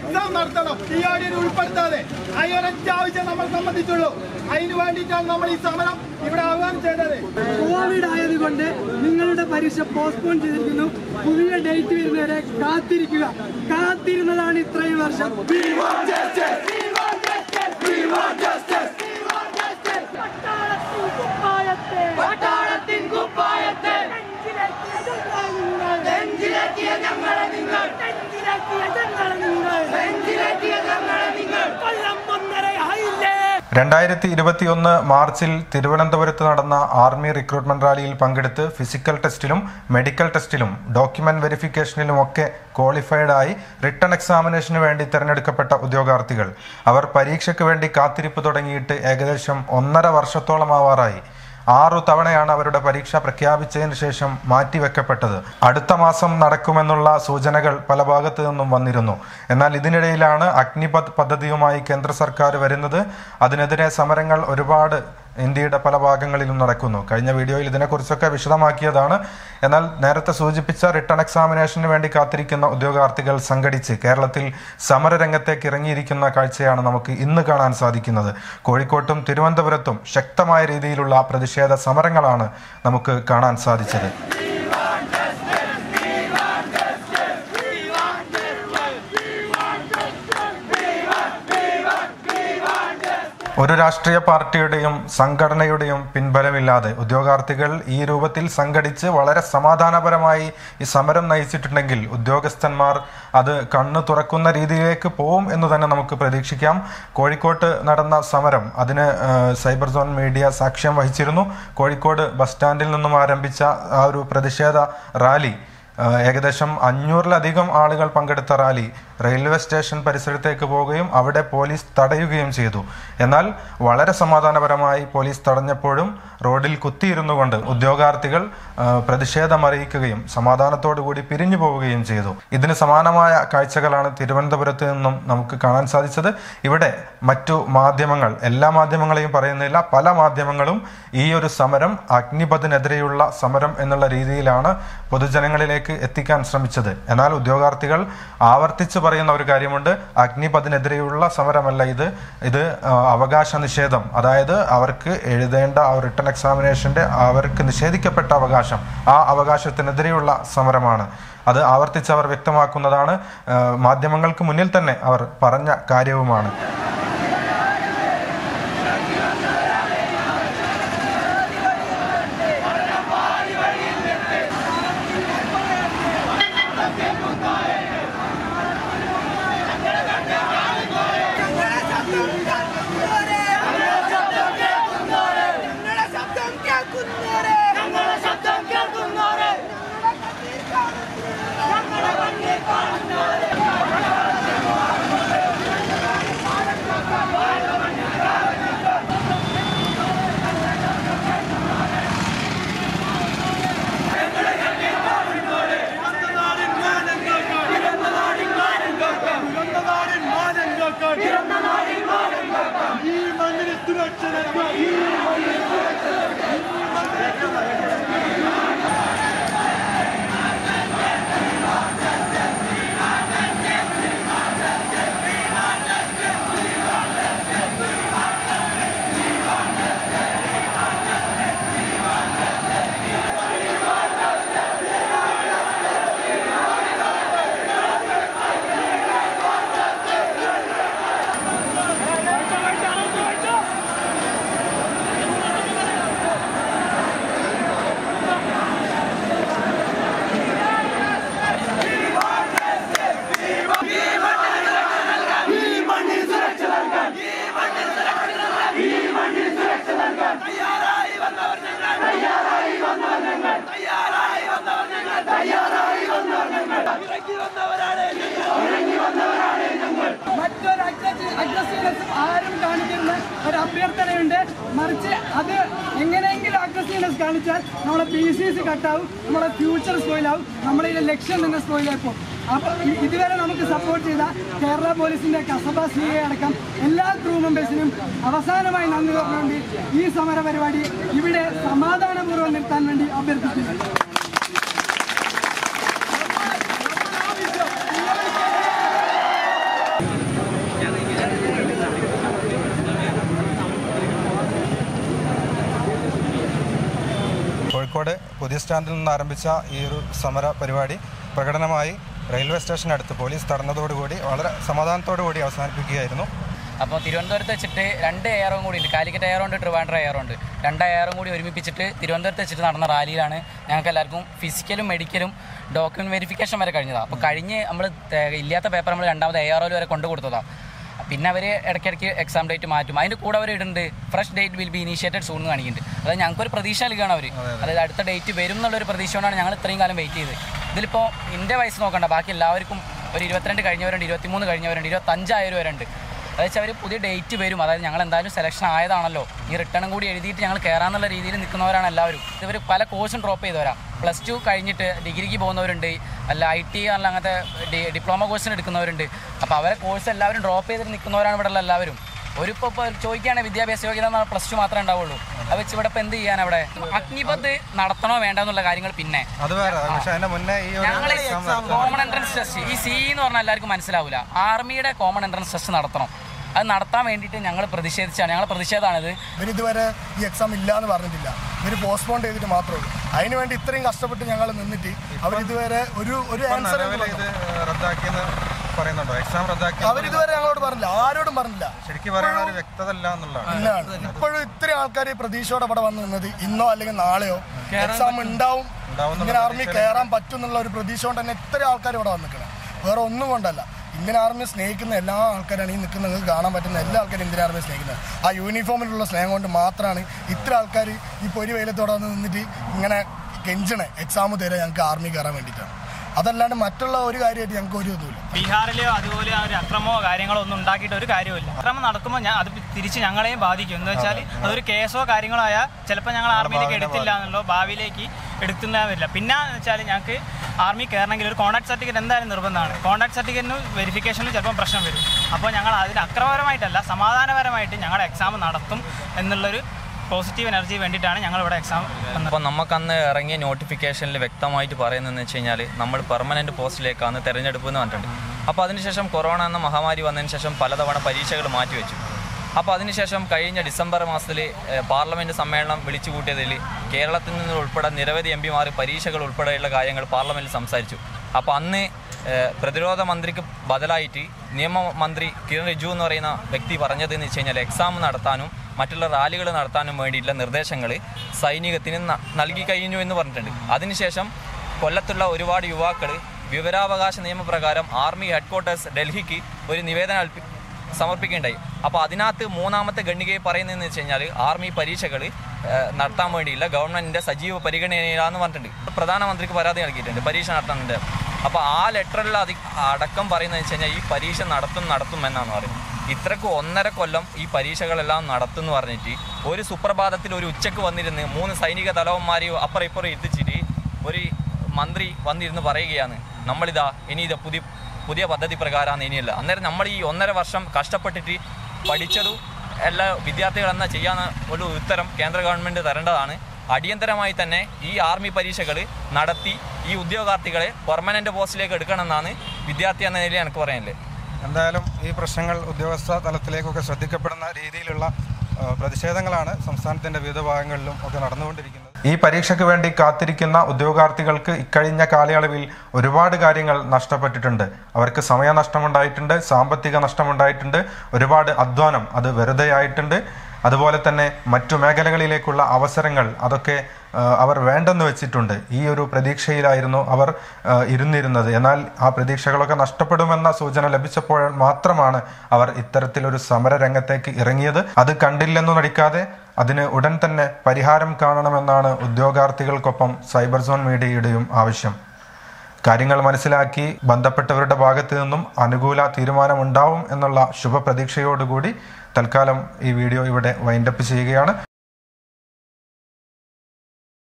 exam നടത്തണം T R D ഉൾപ്പെടുത്താതെ ആ ഒരൊറ്റ ആവശ്യം നമ്മൾ സംബന്ധിച്ചുള്ളൂ അതിന് വേണ്ടിയിട്ടാണ് നമ്മൾ ഈ സമരം ഇവിടെ ആഹ്വാനം ചെയ്തത് കോവിഡ് ആയതുകൊണ്ട് നിങ്ങളുടെ പരീക്ഷ പോസ്റ്റ്പോൺ ചെയ്തിരിക്കുന്നു പുതിയ ഡേറ്റ് വരുന്നവരെ കാത്തിരിക്കുക കാത്തിരുന്നതാണ് ഇത്രയും വർഷം പട്ടാളത്തിൻ കുപ്പായത്തെ നെഞ്ചിലെത്തിയ ഞങ്ങളെ നിങ്ങൾ നെഞ്ചിലെത്തിയ ഞങ്ങളെ നിങ്ങൾ കൊല്ലം ഒന്നരയായില്ലേ രണ്ടായിരത്തി ഇരുപത്തിയൊന്ന് മാർച്ചിൽ തിരുവനന്തപുരത്ത് നടന്ന ആർമി റിക്രൂട്ട്മെന്റ് റാലിയിൽ പങ്കെടുത്ത് ഫിസിക്കൽ ടെസ്റ്റിലും മെഡിക്കൽ ടെസ്റ്റിലും ഡോക്യുമെന്റ് വെരിഫിക്കേഷനിലും ഒക്കെ ക്വാളിഫൈഡ് ആയി റിട്ടേൺ എക്സാമിനേഷന് വേണ്ടി തിരഞ്ഞെടുക്കപ്പെട്ട ഉദ്യോഗാർത്ഥികൾ അവർ പരീക്ഷയ്ക്ക് വേണ്ടി കാത്തിരിപ്പ് തുടങ്ങിയിട്ട് ഏകദേശം ഒന്നര വർഷത്തോളമാവാറായി ആറു തവണയാണ് അവരുടെ പരീക്ഷ പ്രഖ്യാപിച്ചതിന് ശേഷം മാറ്റിവെക്കപ്പെട്ടത് അടുത്ത മാസം നടക്കുമെന്നുള്ള സൂചനകൾ പല ഭാഗത്തു നിന്നും വന്നിരുന്നു എന്നാൽ ഇതിനിടയിലാണ് അഗ്നിപത് പദ്ധതിയുമായി കേന്ദ്ര സർക്കാർ വരുന്നത് അതിനെതിരെ സമരങ്ങൾ ഒരുപാട് ഇന്ത്യയുടെ പല ഭാഗങ്ങളിലും നടക്കുന്നു കഴിഞ്ഞ വീഡിയോയിൽ ഇതിനെക്കുറിച്ചൊക്കെ വിശദമാക്കിയതാണ് എന്നാൽ നേരത്തെ സൂചിപ്പിച്ച റിട്ടേൺ എക്സാമിനേഷന് വേണ്ടി കാത്തിരിക്കുന്ന ഉദ്യോഗാർത്ഥികൾ സംഘടിച്ച് കേരളത്തിൽ സമരരംഗത്തേക്ക് ഇറങ്ങിയിരിക്കുന്ന കാഴ്ചയാണ് നമുക്ക് ഇന്ന് കാണാൻ സാധിക്കുന്നത് കോഴിക്കോട്ടും തിരുവനന്തപുരത്തും ശക്തമായ രീതിയിലുള്ള പ്രതിഷേധ സമരങ്ങളാണ് നമുക്ക് കാണാൻ സാധിച്ചത് ഒരു രാഷ്ട്രീയ പാർട്ടിയുടെയും സംഘടനയുടെയും പിൻബലമില്ലാതെ ഉദ്യോഗാർത്ഥികൾ ഈ രൂപത്തിൽ സംഘടിച്ച് വളരെ സമാധാനപരമായി ഈ സമരം നയിച്ചിട്ടുണ്ടെങ്കിൽ ഉദ്യോഗസ്ഥന്മാർ അത് കണ്ണു തുറക്കുന്ന രീതിയിലേക്ക് പോവും എന്ന് തന്നെ നമുക്ക് പ്രതീക്ഷിക്കാം കോഴിക്കോട്ട് നടന്ന സമരം അതിന് ആ, സൈബർ സോൺ മീഡിയ സാക്ഷ്യം വഹിച്ചിരുന്നു കോഴിക്കോട് ബസ് സ്റ്റാൻഡിൽ നിന്നും ആരംഭിച്ച ആ ഒരു പ്രതിഷേധ റാലി ആ, ഏകദേശം അഞ്ഞൂറിലധികം ആളുകൾ പങ്കെടുത്ത റാലി റെയിൽവേ സ്റ്റേഷൻ പരിസരത്തേക്ക് പോവുകയും അവിടെ പോലീസ് തടയുകയും ചെയ്തു എന്നാൽ വളരെ സമാധാനപരമായി പോലീസ് തടഞ്ഞപ്പോഴും റോഡിൽ കുത്തിയിരുന്നു കൊണ്ട് ഉദ്യോഗാർത്ഥികൾ ആ, പ്രതിഷേധമറിയിക്കുകയും സമാധാനത്തോടുകൂടി പിരിഞ്ഞു പോവുകയും ചെയ്തു ഇതിന് സമാനമായ കാഴ്ചകളാണ് തിരുവനന്തപുരത്ത് നിന്നും നമുക്ക് കാണാൻ സാധിച്ചത് ഇവിടെ മറ്റു മാധ്യമങ്ങൾ എല്ലാ മാധ്യമങ്ങളെയും പറയുന്നില്ല പല മാധ്യമങ്ങളും ഈ ഒരു സമരം അഗ്നിപഥിനെതിരെയുള്ള സമരം എന്നുള്ള രീതിയിലാണ് പൊതുജനങ്ങളിലേക്ക് എത്തിക്കാൻ ശ്രമിച്ചത് എന്നാൽ ഉദ്യോഗാർത്ഥികൾ ആവർത്തിച്ച് പറയുന്ന ഒരു കാര്യമുണ്ട് അഗ്നിപഥിനെതിരെയുള്ള സമരമല്ല ഇത് ഇത് ആ, അവകാശ നിഷേധം അതായത് അവർക്ക് എഴുതേണ്ട ആ റിട്ടേൺ എക്സാമിനേഷന്റെ അവർക്ക് നിഷേധിക്കപ്പെട്ട അവകാശം ആ അവകാശത്തിനെതിരെയുള്ള സമരമാണ് അത് ആവർത്തിച്ച് അവർ വ്യക്തമാക്കുന്നതാണ് ആ, മാധ്യമങ്ങൾക്ക് മുന്നിൽ തന്നെ അവർ പറഞ്ഞ കാര്യവുമാണ് ഞങ്ങളുടെ ശബ്ദം കേൾക്കുന്നവരെ ഞങ്ങളുടെ ശബ്ദം കേൾക്കുന്നവരെ ഞങ്ങളുടെ കണ്ണിൽ കാണുന്നവരെ ഈ മണ്ണിന് സുരക്ഷ നൽകുക ഈ തയ്യാറായി വന്നവർ ഞങ്ങൾ തയ്യാറായി വന്നവർ ഞങ്ങൾ തയ്യാറായി വന്നവർ ഞങ്ങൾ തയ്യാറായി വന്നവർ ഞങ്ങൾ ഇറങ്ങി വന്നവരാണ് ഇറങ്ങി വന്നവരാണ് ഞങ്ങൾ മറ്റൊരു അഗ്രസീവ്നെസ് ആരും കാണിക്കരുത് ഒരു അഭ്യർത്ഥനയുണ്ട് മറിച്ച് അത് എങ്ങനെയെങ്കിലും അഗ്രസീവ്നെസ് കാണിച്ചാൽ നമ്മളെ പി സി സി കട്ടാവും നമ്മളെ ഫ്യൂച്ചർ സ്പോയിലാവും നമ്മുടെ ഇതിന്റെ ലക്ഷ്യം തന്നെ സ്പോയിലായി പോകും അപ്പൊ ഇ- ഇതുവരെ നമുക്ക് സപ്പോർട്ട് ചെയ്ത കേരള പോലീസിന്റെ കസബ സി എ അടക്കം എല്ലാ ക്രൂ മെമ്പേഴ്സിനും അവസാനമായി നന്ദി പറഞ്ഞുകൊണ്ട് ഈ സമര പരിപാടി ഇവിടെ സമാധാനപൂർവ്വം നിർത്താൻ വേണ്ടി അഭ്യർത്ഥിക്കുന്നു പുതിയ സ്റ്റാൻഡിൽ നിന്ന് ആരംഭിച്ച ഈ ഒരു സമര പരിപാടി പ്രകടനമായി റെയിൽവേ സ്റ്റേഷനടുത്ത് പോലീസ് തടഞ്ഞതോടുകൂടി വളരെ സമാധാനത്തോടു കൂടി അവസാനിപ്പിക്കുകയായിരുന്നു അപ്പോൾ തിരുവനന്തപുരത്ത് വെച്ചിട്ട് രണ്ട് എയറും കൂടി ഉണ്ട് കാലിക്കറ്റ് എയറും ഉണ്ട് ട്രിവാൻഡ്രം എയറും ഉണ്ട് രണ്ട് എയറും കൂടി ഒരുമിപ്പിച്ചിട്ട് തിരുവനന്തപുരത്ത് വെച്ചിട്ട് നടന്ന റാലിയിലാണ് ഞങ്ങൾക്ക് എല്ലാവർക്കും ഫിസിക്കലും മെഡിക്കലും ഡോക്യുമെന്റ് വെരിഫിക്കേഷൻ വരെ കഴിഞ്ഞതാണ് അപ്പോൾ കഴിഞ്ഞ് നമ്മൾ ഇല്ലാത്ത പേപ്പർ നമ്മൾ രണ്ടാമത് എ ആർ വരെ കൊണ്ടു കൊടുത്തതാണ് പിന്നെ അവർ ഇടയ്ക്കിടയ്ക്ക് എക്സാം ഡേറ്റ് മാറ്റും അതിൻ്റെ കൂടെ അവർ ഇടുന്നുണ്ട് fresh date will be initiated soon എന്ന് കാണിക്കുന്നുണ്ട് അതായത് ഞങ്ങൾക്കൊരു പ്രതീക്ഷ നൽകുകയാണ് അവർ അതായത് അടുത്ത ഡേറ്റ് വരും എന്നുള്ളൊരു പ്രതീക്ഷ കൊണ്ടാണ് ഞങ്ങൾ ഇത്രയും കാലം വെയിറ്റ് ചെയ്തത് ഇതിലിപ്പോൾ എൻ്റെ വയസ്സ് നോക്കണ്ട ബാക്കി എല്ലാവർക്കും ഒരു ഇരുപത്തിരണ്ട് കഴിഞ്ഞവരുണ്ട് ഇരുപത്തിമൂന്ന് കഴിഞ്ഞവരുണ്ട് ഇരുപത്തഞ്ചായവരുണ്ട് അതായത് വെച്ചാൽ അവർ പുതിയ ഡേറ്റ് വരും അതായത് ഞങ്ങൾ എന്തായാലും സെലക്ഷൻ ആയതാണല്ലോ ഈ റിട്ടേണും കൂടി എഴുതിയിട്ട് ഞങ്ങൾ കയറാന്നുള്ള രീതിയിൽ നിൽക്കുന്നവരാണ് എല്ലാവരും ഇവർ പല കോഴ്സും ഡ്രോപ്പ് ചെയ്തവരാ പ്ലസ് ടു കഴിഞ്ഞിട്ട് ഡിഗ്രിക്ക് പോകുന്നവരുണ്ട് അല്ല ഐ ടി അല്ല അങ്ങനത്തെ ഡി- ഡിപ്ലോമ കോഴ്സിന് എടുക്കുന്നവരുണ്ട് അപ്പോൾ അവരെ കോഴ്സ് എല്ലാവരും ഡ്രോപ്പ് ചെയ്തിട്ട് നിൽക്കുന്നവരാണ് ഇവിടെ ഉള്ള എല്ലാവരും ഒരു ഇപ്പോൾ ഇപ്പോൾ ചോദിക്കുകയാണെങ്കിൽ വിദ്യാഭ്യാസ യോഗ്യത എന്ന് പ്ലസ് ടു മാത്രമേ ഉണ്ടാവുള്ളൂ അത് വെച്ച് ഇവിടെ ഇപ്പോൾ എന്ത് ചെയ്യാൻ അവിടെ അഗ്നിപത് നടത്തണോ വേണ്ട എന്നുള്ള കാര്യങ്ങൾ പിന്നെ അത് വേറെ പക്ഷെ അതിന്റെ മുന്നേ ഈ ഒരു ഞങ്ങൾ exam നടത്താൻ- കോമൺ എൻട്രൻസ് ടെസ്റ്റ് ഈ സി എന്ന് പറഞ്ഞാൽ എല്ലാവർക്കും മനസ്സിലാവില്ല ആർമിയുടെ കോമൺ എൻട്രൻസ് ടെസ്റ്റ് നടത്തണം അത് നടത്താൻ വേണ്ടിയിട്ട് ഞങ്ങൾ പ്രതിഷേധിച്ചാണ് ഞങ്ങൾ പ്രതിഷേധമാണിത് ഇവരിതുവരെ ഈ എക്സാം ഇല്ല എന്ന് പറഞ്ഞിട്ടില്ല ഇവർ പോസ്റ്റ്പോൺ ചെയ്തിട്ട് മാത്രമേ ഉള്ളൂ അതിന് വേണ്ടി ഇത്രയും കഷ്ടപ്പെട്ട് ഞങ്ങൾ നിന്നിട്ട് അവരിതുവരെ ഒരു ഒരു ഇപ്പം ആൻസർ നിലവിൽ ഇത് റദ്ദാക്കിയെന്ന് പറയുന്നുണ്ടോ എക്സാം റദ്ദാക്കി അവരിതുവരെ ഞങ്ങളോട് പറഞ്ഞില്ല ആരോടും പറഞ്ഞില്ല ശരിക്കും പറയണ ഒരു വ്യക്തത ഇല്ല എന്നുള്ളതാണ് ഇല്ലാണ് ഇപ്പോഴും ഇത്രയും ആൾക്കാർ പ്രതീക്ഷയോടെ ഇവിടെ വന്ന് നിന്നത് ഇന്നോ അല്ലെങ്കിൽ നാളെയോ എക്സാം ഉണ്ടാവും ഉണ്ടാവും ഇന്ത്യൻ ആർമി കയറാൻ പറ്റും എന്നുള്ള ഒരു പ്രതീക്ഷ കൊണ്ട് തന്നെ ഇത്രയും ആൾക്കാർ ഇവിടെ വന്നിക്കണം വേറെ ഒന്നും കൊണ്ടല്ല ഇന്ത്യൻ ആർമിയെ സ്നേഹിക്കുന്ന എല്ലാ ആൾക്കാരാണ് ഈ നിൽക്കുന്ന നിങ്ങൾക്ക് കാണാൻ പറ്റുന്ന എല്ലാ ആൾക്കാരും ഇന്ത്യൻ ആർമിയെ സ്നേഹിക്കുന്നത് ആ യൂണിഫോമിലുള്ള സ്നേഹം കൊണ്ട് മാത്രമാണ് ഇത്ര ആൾക്കാർ ഈ പൊരി വെയിലത്തോടെ വന്ന് നിന്നിട്ട് ഇങ്ങനെ കെഞ്ചണേ എക്സാം തരാൻ ഞങ്ങൾക്ക് ആർമി കയറാൻ വേണ്ടിയിട്ടാണ് അതല്ലാണ്ട് മറ്റുള്ള ഒരു കാര്യമായിട്ട് ഞങ്ങൾക്ക് ഒരു ഇതുമില്ല ബീഹാറിലെയോ അതുപോലെ ആ ഒരു അക്രമമോ കാര്യങ്ങളോ ഒന്നും ഉണ്ടാക്കിയിട്ട് ഒരു കാര്യമില്ല അക്രമം നടക്കുമ്പോൾ ഞാൻ അത് തിരിച്ച് ഞങ്ങളെയും ബാധിക്കും എന്ന് വെച്ചാൽ അതൊരു കേസോ കാര്യങ്ങളോ ആയാൽ ചിലപ്പോൾ ഞങ്ങൾ ആർമിയിലേക്ക് എടുത്തില്ല എന്നുള്ളോ ഭാവിയിലേക്ക് എടുക്കുന്ന വരില്ല പിന്നെ എന്ന് വെച്ചാൽ ഞങ്ങൾക്ക് ആർമി കയറണമെങ്കിൽ ഒരു കോൺടാക്ട് സർട്ടിഫിക്കറ്റ് എന്തായാലും നിർബന്ധമാണ് കോൺടാക്ട് സർട്ടിഫിക്കറ്റിന് വെരിഫിക്കേഷനിൽ ചിലപ്പോൾ പ്രശ്നം വരും അപ്പോൾ ഞങ്ങൾ അതിന് അക്രമപരമായിട്ടല്ല സമാധാനപരമായിട്ട് ഞങ്ങളുടെ എക്സാം നടത്തും എന്നുള്ളൊരു പോസിറ്റീവ് എനർജി വേണ്ടിയിട്ടാണ് ഞങ്ങൾ ഇവിടെ എക്സാം അപ്പോൾ നമുക്കന്ന് ഇറങ്ങിയ നോട്ടിഫിക്കേഷനിൽ വ്യക്തമായിട്ട് പറയുന്നതെന്ന് വെച്ച് കഴിഞ്ഞാൽ നമ്മൾ പെർമനൻറ്റ് പോസ്റ്റിലേക്കാണ് തിരഞ്ഞെടുപ്പ് എന്ന് പറഞ്ഞിട്ടുണ്ട് അപ്പോൾ അതിനുശേഷം കൊറോണ എന്ന മഹാമാരി വന്നതിന് ശേഷം പലതവണ പരീക്ഷകൾ മാറ്റിവെച്ചു അപ്പോൾ അതിനുശേഷം കഴിഞ്ഞ ഡിസംബർ മാസത്തിൽ പാർലമെൻറ്റ് സമ്മേളനം വിളിച്ചു കൂട്ടിയതിൽ കേരളത്തിൽ നിന്ന് ഉൾപ്പെടെ നിരവധി എം പിമാർ പരീക്ഷകൾ ഉൾപ്പെടെയുള്ള കാര്യങ്ങൾ പാർലമെൻറ്റിൽ സംസാരിച്ചു അപ്പോൾ അന്ന് ഏഹ്, പ്രതിരോധ മന്ത്രിക്ക് ബദലായിട്ട് നിയമമന്ത്രി കിരൺ റിജു എന്ന് പറയുന്ന വ്യക്തി പറഞ്ഞതെന്ന് വെച്ച് കഴിഞ്ഞാൽ എക്സാം നടത്താനും മറ്റുള്ള റാലികൾ നടത്താനും വേണ്ടിയിട്ടുള്ള നിർദ്ദേശങ്ങൾ സൈനികത്തിന് ന- നൽകി കഴിഞ്ഞു എന്ന് പറഞ്ഞിട്ടുണ്ട് അതിനുശേഷം കൊല്ലത്തുള്ള ഒരുപാട് യുവാക്കൾ വിവരാവകാശ നിയമപ്രകാരം ആർമി ഹെഡ്ക്വാർട്ടേഴ്സ് ഡൽഹിക്ക് ഒരു നിവേദനം അൽപ്പി സമർപ്പിക്കുകയുണ്ടായി അപ്പോൾ അതിനകത്ത് മൂന്നാമത്തെ ഖണ്ഡികയിൽ പറയുന്നതെന്ന് വെച്ച് കഴിഞ്ഞാൽ ആർമി പരീക്ഷകൾ നടത്താൻ വേണ്ടിയില്ല ഗവൺമെൻറ്റിൻ്റെ സജീവ പരിഗണനയിലാന്ന് പറഞ്ഞിട്ടുണ്ട് പ്രധാനമന്ത്രിക്ക് പരാതി നൽകിയിട്ടുണ്ട് പരീക്ഷ നടത്തുന്നുണ്ട് അപ്പോൾ ആ ലെറ്ററിൽ അതി അടക്കം പറയുന്നത് വെച്ച് കഴിഞ്ഞാൽ ഈ പരീക്ഷ നടത്തും നടത്തും എന്നാണ് പറയുന്നത് ഇത്രക്ക് ഒന്നര കൊല്ലം ഈ പരീക്ഷകളെല്ലാം നടത്തും എന്ന് പറഞ്ഞിട്ട് ഒരു സുപ്രഭാതത്തിൽ ഒരു ഉച്ചക്ക് വന്നിരുന്ന് മൂന്ന് സൈനിക തലവന്മാരെയോ അപ്പുറം ഇപ്പുറം എത്തിച്ചിട്ട് ഒരു മന്ത്രി വന്നിരുന്ന് പറയുകയാണ് നമ്മളിതാ ഇനി ഇത് പുതിയ പുതിയ പദ്ധതി പ്രകാരമാണ് ഇനിയല്ല അന്നേരം നമ്മൾ ഈ ഒന്നര വർഷം കഷ്ടപ്പെട്ടിട്ട് പഠിച്ചതും എല്ലാ വിദ്യാർത്ഥികൾ എന്നാ ചെയ്യാന്ന് ഒരു ഉത്തരം കേന്ദ്ര ഗവൺമെൻറ് തരേണ്ടതാണ് അടിയന്തരമായി തന്നെ ഈ ആർമി പരീക്ഷകൾ നടത്തി ഈ ഉദ്യോഗാർത്ഥികളെ പെർമനൻ്റ് പോസ്റ്റിലേക്ക് എടുക്കണമെന്നാണ് വിദ്യാർത്ഥി എന്ന നിലയിൽ എനിക്ക് പറയാനുള്ളത് എന്തായാലും ഈ പ്രശ്നങ്ങൾ ഉദ്യോഗസ്ഥ തലത്തിലേക്കൊക്കെ ശ്രദ്ധിക്കപ്പെടുന്ന രീതിയിലുള്ള ആ, പ്രതിഷേധങ്ങളാണ് സംസ്ഥാനത്തിന്റെ വിവിധ ഭാഗങ്ങളിലും ഒക്കെ നടന്നുകൊണ്ടിരിക്കുന്നത് ഈ പരീക്ഷയ്ക്ക് വേണ്ടി കാത്തിരിക്കുന്ന ഉദ്യോഗാർത്ഥികൾക്ക് ഇക്കഴിഞ്ഞ കാലയളവിൽ ഒരുപാട് കാര്യങ്ങൾ നഷ്ടപ്പെട്ടിട്ടുണ്ട് അവർക്ക് സമയനഷ്ടമുണ്ടായിട്ടുണ്ട് സാമ്പത്തിക നഷ്ടമുണ്ടായിട്ടുണ്ട് ഒരുപാട് അധ്വാനം അത് വെറുതെ ആയിട്ടുണ്ട് അതുപോലെ തന്നെ മറ്റു മേഖലകളിലേക്കുള്ള അവസരങ്ങൾ അതൊക്കെ ആ, അവർ വേണ്ടെന്ന് വെച്ചിട്ടുണ്ട് ഈ ഒരു പ്രതീക്ഷയിലായിരുന്നു അവർ ആ, ഇരുന്നിരുന്നത് എന്നാൽ ആ പ്രതീക്ഷകളൊക്കെ നഷ്ടപ്പെടുമെന്ന സൂചന ലഭിച്ചപ്പോൾ മാത്രമാണ് അവർ ഇത്തരത്തിലൊരു സമര രംഗത്തേക്ക് ഇറങ്ങിയത് അത് കണ്ടില്ലെന്നു നടിക്കാതെ അതിന് ഉടൻ തന്നെ പരിഹാരം കാണണമെന്നാണ് ഉദ്യോഗാർത്ഥികൾക്കൊപ്പം സൈബർ സോൺ മീഡിയയുടെയും ആവശ്യം കാര്യങ്ങൾ മനസ്സിലാക്കി ബന്ധപ്പെട്ടവരുടെ ഭാഗത്തു നിന്നും അനുകൂല തീരുമാനമുണ്ടാവും എന്നുള്ള ശുഭപ്രതീക്ഷയോടുകൂടി തൽക്കാലം ഈ വീഡിയോ ഇവിടെ വൈൻഡപ്പ് ചെയ്യുകയാണ്